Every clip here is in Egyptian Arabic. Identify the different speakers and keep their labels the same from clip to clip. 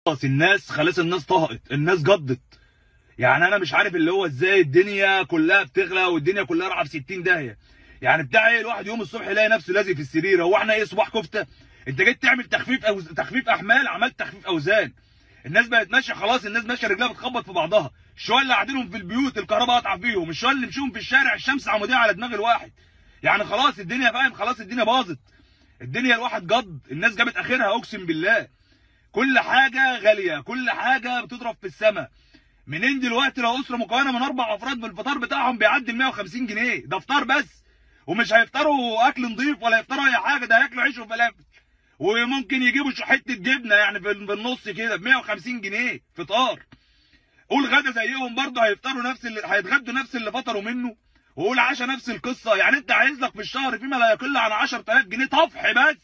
Speaker 1: خلاص الناس خلاص الناس طهقت الناس جضت يعني انا مش عارف اللي هو ازاي الدنيا كلها بتغلى والدنيا كلها رايحه في 60 داهيه يعني بتاع ايه الواحد يوم الصبح يلاقي نفسه لازق في السرير هو احنا ايه صباح كفته انت جيت تعمل تخفيف أو... تخفيف احمال عملت تخفيف اوزان الناس بقت ماشيه خلاص الناس ماشيه رجلها بتخبط في بعضها الشويه اللي قاعدينهم في البيوت الكهرباء قاطعه فيهم الشويه اللي مشيهم في الشارع الشمس عموديه على دماغ الواحد يعني خلاص الدنيا فاهم خلاص الدنيا باظت الدنيا الواحد جد الناس جابت اخرها اقسم بالله كل حاجه غاليه كل حاجه بتضرب في السماء منين دلوقتي لو اسره مكونه من اربع افراد بالفطار بتاعهم بيعدي ال 150 جنيه ده فطار بس ومش هيفطروا اكل نظيف ولا يفطروا اي حاجه ده هياكلوا عيش وفلافل وممكن يجيبوا شو- حته جبنه يعني في في النص كده ب 150 جنيه فطار قول غدا زيهم برضه هيفطروا نفس اللي هيتغدوا نفس اللي فطروا منه وقول عشاء نفس القصه يعني انت عايز لك في الشهر فيما لا يقل عن 10000 جنيه طفح بس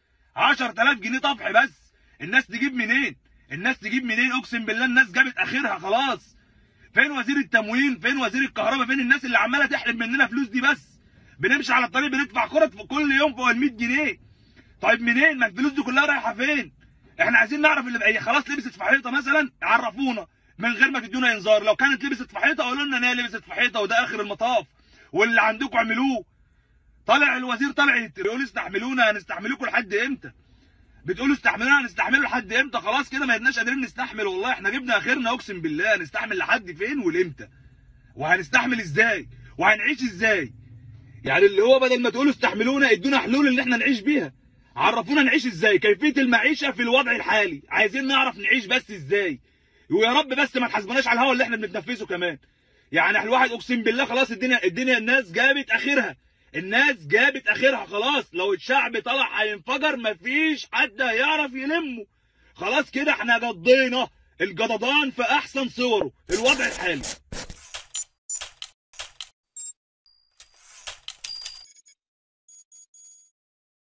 Speaker 1: 10000 جنيه طفح بس الناس تجيب منين الناس تجيب منين اقسم بالله الناس جابت اخرها خلاص فين وزير التموين فين وزير الكهرباء فين الناس اللي عماله تحلب مننا فلوس دي بس بنمشي على الطريق بندفع كرة كل يوم فوق ال 100 جنيه طيب منين ما الفلوس دي كلها رايحه فين احنا عايزين نعرف اللي بقى خلاص لبست في حيطه مثلا عرفونا من غير ما تدونا انذار لو كانت لبست في حيطه قولوا لنا ان هي لبست في حيطه وده اخر المطاف واللي عندكم اعملوه طالع الوزير طالع يت- بيقول استحملونا هنستحملكم لحد امتى بتقولوا استحملونا هنستحمله لحد امتى خلاص كده ما يبناش قادرين نستحمل والله احنا جبنا اخرنا اقسم بالله هنستحمل لحد فين ولامتى وهنستحمل ازاي وهنعيش ازاي يعني اللي هو بدل ما تقولوا استحملونا ادونا حلول اللي احنا نعيش بيها عرفونا نعيش ازاي كيفيه المعيشه في الوضع الحالي عايزين نعرف نعيش بس ازاي ويا رب بس ما تحاسبوناش على الهوا اللي احنا بنتنفسه كمان يعني احنا الواحد اقسم بالله خلاص الدنيا الدنيا الناس جابت اخرها الناس جابت اخرها خلاص لو الشعب طلع هينفجر مفيش حد هيعرف يلمه خلاص كده احنا جضينا الجدضان في احسن صوره الوضع الحالي